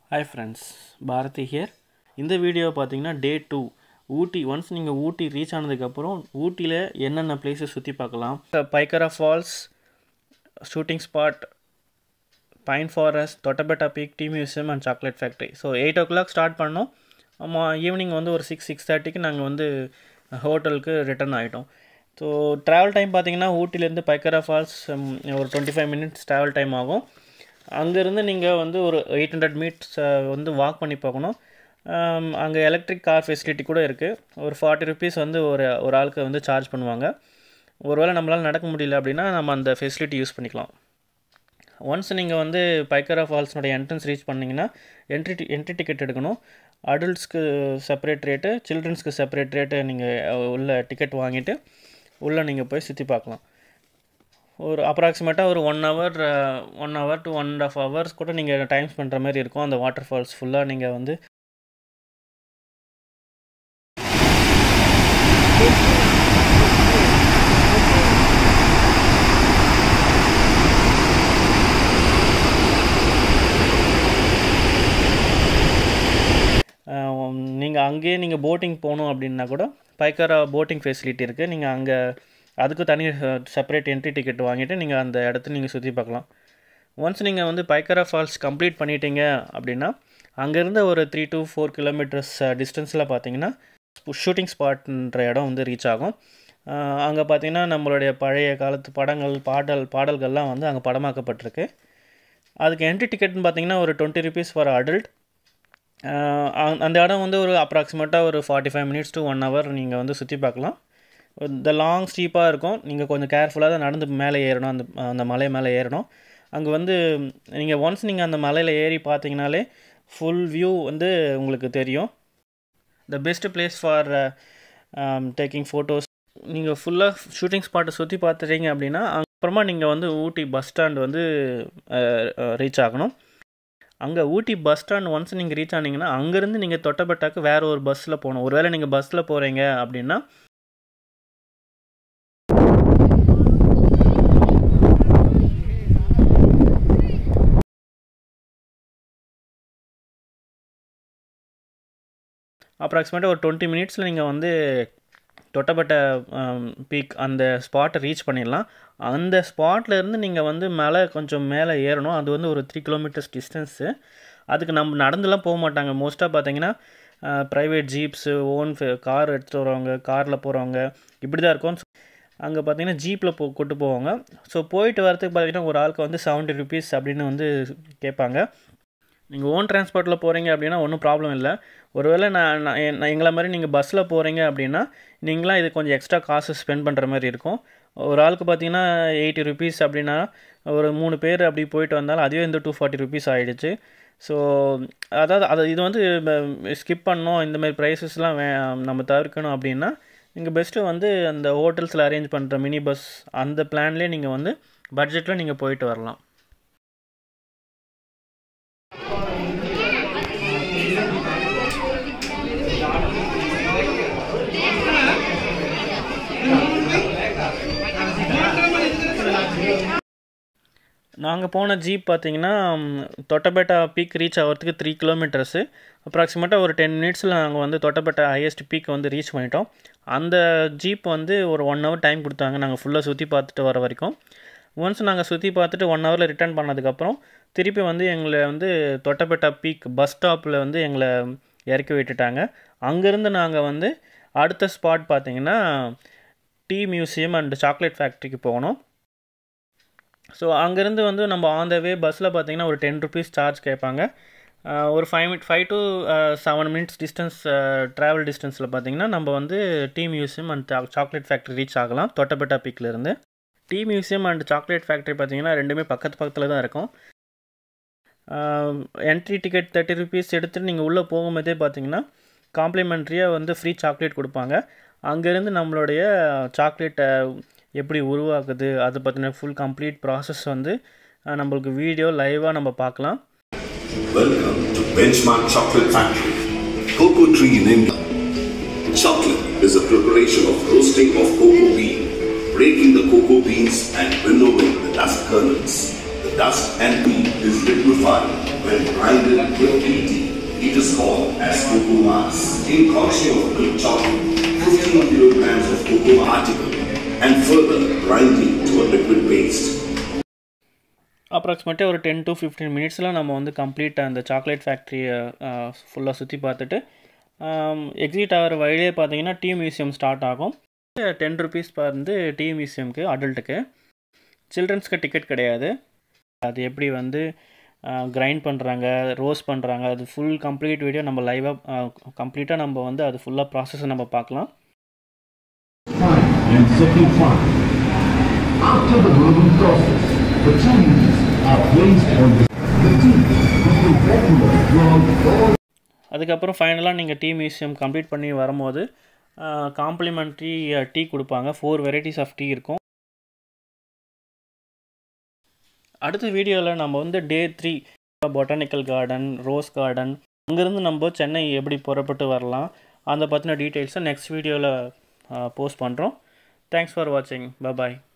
Hi friends Bharathi here இந்த video பார்த்தீங்கன்னா day two ஊட்டி once நீங்கள் ஊட்டி ரீச் ஆனதுக்கப்புறம் ஊட்டியில் என்னென்ன பிளேஸஸ் சுற்றி பார்க்கலாம் Pykara falls shooting spot pine forest Doddabetta peak tea museum and chocolate factory so eight o'clock start பண்ணோம் ஆமாம் ஈவினிங் வந்து ஒரு சிக்ஸ் சிக்ஸ் தேர்ட்டிக்கு நாங்கள் வந்து ஹோட்டலுக்கு ரிட்டர்ன் ஆகிட்டோம் ஸோ ட்ராவல் டைம் பார்த்தீங்கன்னா ஊட்டிலேருந்து பைக்கரா ஃபால்ஸ் ஒரு twenty five minutes travel time ஆகும் அங்கேருந்து நீங்கள் வந்து ஒரு எயிட் ஹண்ட்ரட் மீட்ஸ் வந்து வாக் பண்ணி போகணும் அங்கே எலக்ட்ரிக் கார் ஃபெசிலிட்டி கூட இருக்குது ஒரு ஃபார்ட்டி ருபீஸ் வந்து ஒரு ஒரு ஆளுக்கு வந்து சார்ஜ் பண்ணுவாங்க ஒருவேளை நம்மளால் நடக்க முடியல அப்படின்னா நம்ம அந்த ஃபெசிலிட்டி யூஸ் பண்ணிக்கலாம் ஒன்ஸ் நீங்கள் வந்து பைக்கரா ஃபால்ஸ்னுடைய என்ட்ரன்ஸ் ரீச் பண்ணிங்கன்னா என்ட்ரி என்ட்ரி டிக்கெட் எடுக்கணும் அடல்ட்ஸ்க்கு செப்பரேட் ரேட்டு சில்ட்ரன்ஸ்க்கு செப்பரேட் ரேட்டு நீங்கள் உள்ள டிக்கெட் வாங்கிட்டு உள்ளே நீங்கள் போய் சுற்றி பார்க்கலாம் ஒரு அப்ராக்சிமேட்டாக ஒரு one hour one hour to one and half hours கூட நீங்கள் டைம் பண்ணுற மாதிரி இருக்கும் அந்த வாட்டர் ஃபால்ஸ் ஃபுல்லாக நீங்கள் வந்து நீங்கள் அங்கேயே நீங்கள் போட்டிங் போகணும் அப்படின்னா கூட பைக்கரா போட்டிங் ஃபெசிலிட்டி இருக்குது நீங்கள் அங்கே அதுக்கு தனி செப்பரேட் என்ட்ரி டிக்கெட் வாங்கிட்டு நீங்கள் அந்த இடத்த நீங்கள் சுற்றி பார்க்கலாம் ஒன்ஸ் நீங்கள் வந்து பைக்கரா ஃபால்ஸ் கம்ப்ளீட் பண்ணிட்டீங்க அப்படின்னா அங்கேருந்து ஒரு த்ரீ டு ஃபோர் கிலோமீட்டர்ஸ் டிஸ்டன்ஸில் பார்த்தீங்கன்னா ஷூட்டிங் ஸ்பாட்ன்ற இடம் வந்து ரீச் ஆகும் அங்கே பார்த்தீங்கன்னா நம்மளுடைய பழைய காலத்து படங்கள் பாடல் பாடல்கள்லாம் வந்து அங்கே படமாக்கப்பட்டிருக்கு அதுக்கு என்ட்ரி டிக்கெட்னு பார்த்தீங்கன்னா ஒரு டுவெண்ட்டி ருபீஸ் ஃபார் அடல்ட் அந்த இடம் வந்து ஒரு அப்ராக்சிமேட்டாக ஒரு forty five minutes to one hour நீங்கள் வந்து சுற்றி பார்க்கலாம் இந்த லாங் ஸ்டீப்பாக இருக்கும் நீங்கள் கொஞ்சம் கேர்ஃபுல்லாக தான் நடந்து மேலே ஏறணும் அந்த அந்த மலை மேலே ஏறணும் அங்கே வந்து நீங்கள் ஒன்ஸ் நீங்கள் அந்த மலையில் ஏறி பார்த்தீங்கனாலே ஃபுல் வியூ வந்து உங்களுக்கு தெரியும் the best place for taking photos நீங்கள் ஃபுல்லாக ஷூட்டிங் ஸ்பாட்டை சுற்றி பார்த்துட்டீங்க அப்படின்னா அப்புறமா நீங்கள் வந்து ஊட்டி பஸ் ஸ்டாண்ட் வந்து ரீச் ஆகணும் அங்கே ஊட்டி பஸ் ஸ்டாண்ட் ஒன்ஸ் நீங்கள் ரீச் ஆனீங்கன்னா அங்கேருந்து நீங்கள் தொட்டபெட்டாக்கு வேறு ஒரு பஸ்ஸில் போகணும் ஒருவேளை நீங்கள் பஸ்ஸில் போகிறீங்க அப்படின்னா அப்ராக்சிமேட்டாக ஒரு டுவெண்ட்டி மினிட்ஸில் நீங்கள் வந்து தொட்டப்பட்ட பீக் அந்த ஸ்பாட்டை ரீச் பண்ணிடலாம் அந்த ஸ்பாட்லேருந்து நீங்கள் வந்து மேலே கொஞ்சம் மேலே ஏறணும் அது வந்து ஒரு த்ரீ கிலோமீட்டர்ஸ் டிஸ்டன்ஸு அதுக்கு நம்ம நடந்துலாம் போக மாட்டாங்க மோஸ்ட்டாக பார்த்தீங்கன்னா ப்ரைவேட் ஜீப்ஸு ஓன் கார் எடுத்துகிட்டு வரவங்க காரில் போகிறவங்க இப்படி தான் இருக்கும் அங்கே பார்த்தீங்கன்னா ஜீப்பில் போ கொண்டு போவாங்க ஸோ போயிட்டு வரதுக்கு பார்த்தீங்கன்னா ஒரு ஆளுக்கு வந்து செவன்ட்டி ருபீஸ் அப்படின்னு வந்து கேட்பாங்க நீங்கள் ஓன் டிரான்ஸ்போர்ட்டில் போகிறீங்க அப்படின்னா ஒன்றும் ப்ராப்ளம் இல்லை ஒருவேளை நான் நான் எங்களை மாதிரி நீங்கள் பஸ்ஸில் போகிறீங்க அப்படின்னா நீங்களாம் இது கொஞ்சம் எக்ஸ்ட்ரா காசு ஸ்பெண்ட் பண்ணுற மாதிரி இருக்கும் ஒரு ஆளுக்கு பார்த்தீங்கன்னா எயிட்டி ருபீஸ் அப்படின்னா ஒரு மூணு பேர் அப்படி போயிட்டு வந்தாலும் அதுவே இந்த டூ ஃபார்ட்டி ருபீஸ் ஆகிடுச்சு ஸோ அதாவது அதை இது வந்து ஸ்கிப் பண்ணோம் இந்தமாதிரி ப்ரைஸஸ்லாம் வே நம்ம தவிர்க்கணும் அப்படின்னா நீங்கள் பெஸ்ட்டு வந்து அந்த ஹோட்டல்ஸில் அரேஞ்ச் பண்ணுற மினி பஸ் அந்த பிளான்லேயே நீங்கள் வந்து பட்ஜெட்டில் நீங்கள் போயிட்டு வரலாம் நாங்கள் போன ஜீப் பார்த்தீங்கன்னா தொட்டபேட்டா பீக் ரீச் ஆகிறதுக்கு த்ரீ கிலோமீட்டர்ஸு அப்ராக்சிமேட்டாக ஒரு டென் மினிட்ஸில் நாங்கள் வந்து தொட்டபேட்டா ஹையஸ்ட் பீக் வந்து ரீச் பண்ணிட்டோம் அந்த ஜீப் வந்து ஒரு ஒன் ஹவர் டைம் கொடுத்தாங்க நாங்கள் ஃபுல்லாக சுற்றி பார்த்துட்டு வர வரைக்கும் ஒன்ஸ் நாங்கள் சுற்றி பார்த்துட்டு ஒன் ஹவரில் ரிட்டர்ன் பண்ணதுக்கப்புறம் திருப்பி வந்து எங்களை வந்து தொட்டபேட்டா பீக் பஸ் ஸ்டாப்பில் வந்து எங்களை இறக்கி விட்டுட்டாங்க அங்கேருந்து நாங்கள் வந்து அடுத்த ஸ்பாட் பார்த்தீங்கன்னா டீ மியூசியம் அண்ட் சாக்லேட் ஃபேக்ட்ரிக்கு போகணும் ஸோ அங்கேருந்து வந்து நம்ம ஆன் த வே பஸ்ஸில் பார்த்தீங்கன்னா ஒரு டென் ருபீஸ் சார்ஜ் கேட்பாங்க ஒரு five minute five to seven minutes distance travel டிஸ்டன்ஸில் பார்த்தீங்கன்னா நம்ம வந்து tea museum and chocolate factory reach ஆகலாம் தொட்டபெட்டா பீக்லேருந்து tea museum and chocolate factory பார்த்தீங்கன்னா ரெண்டுமே பக்கத்து பக்கத்தில் தான் இருக்கும் என்ட்ரி டிக்கெட் தேர்ட்டி ருபீஸ் எடுத்துகிட்டு நீங்கள் உள்ளே போகும்போதே பார்த்தீங்கன்னா காம்ப்ளிமெண்ட்ரியாக வந்து ஃப்ரீ சாக்லேட் கொடுப்பாங்க அங்கேருந்து நம்மளுடைய சாக்லேட்டை எப்படி உருவாக்குது அதை பற்றின ஃபுல் கம்ப்ளீட் ப்ராசஸ் வந்து நம்மளுக்கு வீடியோ லைவாக நம்ம பார்க்கலாம் Welcome to Benchmark Chocolate Factory, Cocoa Tree in India. Chocolate is a preparation of roasting of cocoa bean, breaking the cocoa beans and winnowing the dust kernels. The Dust and peat is liquefied when grinded with DT. It is called as cocoa mass. In consumption of milk chocolate, 15 kilograms of cocoa article and further grinding to a liquid paste. அப்ராக்சிமேட்டாக ஒரு ten to fifteen மினிட்ஸில் நம்ம வந்து complete அந்த chocolate ஃபேக்ட்ரியை ஃபுல்லாக சுற்றி பார்த்துட்டு exit ஆகிற வழியிலே பார்த்தீங்கன்னா டீ மியூசியம் ஸ்டார்ட் ஆகும் டென் ருபீஸ் வந்து டீ மியூசியம்க்கு அடல்ட்டுக்கு சில்ட்ரன்ஸ்க்கு டிக்கெட் கிடையாது அது எப்படி வந்து கிரைண்ட் பண்ணுறாங்க ரோஸ்ட் பண்ணுறாங்க அது ஃபுல் கம்ப்ளீட் வீடியோ நம்ம லைவாக கம்ப்ளீட்டாக நம்ம வந்து அது ஃபுல்லாக ப்ராசஸை நம்ம பார்க்கலாம் and second fire. After the burning process, the Chinese are placed on the, the tea will be popular throughout all அதுக்கப்புறம் ஃபைனலாக நீங்கள் டீ மியூசியம் கம்ப்ளீட் பண்ணி வரும்போது காம்ப்ளிமெண்ட்ரி டீ கொடுப்பாங்க ஃபோர் வெரைட்டிஸ் ஆஃப் டீ இருக்கும் அடுத்த வீடியோவில் நம்ம வந்து day three botanical garden rose garden அங்கேருந்து நம்ம சென்னை எப்படி புறப்பட்டு வரலாம் அந்த பற்றின டீட்டெயில்ஸை நெக்ஸ்ட் வீடியோவில் போஸ்ட் பண்ணுறோம் தேங்க்ஸ் ஃபார் வாட்சிங் பபாய்